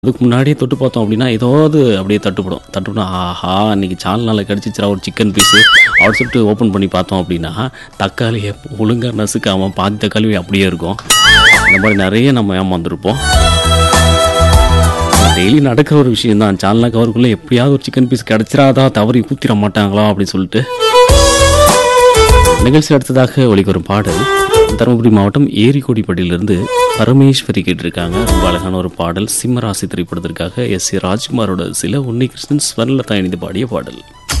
அதுக்கு முன்னாடியே தொட்டு பார்த்தோம் அப்படின்னா ஏதாவது அப்படியே தட்டுப்படும் தட்டுப்படும் ஆஹா இன்னைக்கு சால்னால கிடச்சிச்சிரா ஒரு சிக்கன் பீஸு அப்படின்னு சொல்லிட்டு ஓப்பன் பண்ணி பார்த்தோம் அப்படின்னா தக்காளியை ஒழுங்காக நசுக்காமல் பாதி தக்காளி அப்படியே இருக்கும் இந்த மாதிரி நிறைய நம்ம ஏமாந்துருப்போம் டெய்லி நடக்கிற ஒரு விஷயம் தான் சால்னா கவருக்குள்ளே எப்படியாவது ஒரு சிக்கன் பீஸ் கிடச்சிராதா தவறி ஊத்திர மாட்டாங்களா அப்படின்னு சொல்லிட்டு நிகழ்ச்சி அடுத்ததாக ஒலிக்கு ஒரு பாடல் தருமபுரி மாவட்டம் ஏரிக்கோடிப்பட்டியிலிருந்து பரமேஸ்வரி கேட்டிருக்காங்க ரொம்ப அழகான ஒரு பாடல் சிம்மராசி திரைப்படத்திற்காக எஸ் சி ராஜ்குமாரோட சில உன்னிகிருஷ்ணன் ஸ்வர்ணலதா இணைந்து பாடிய பாடல்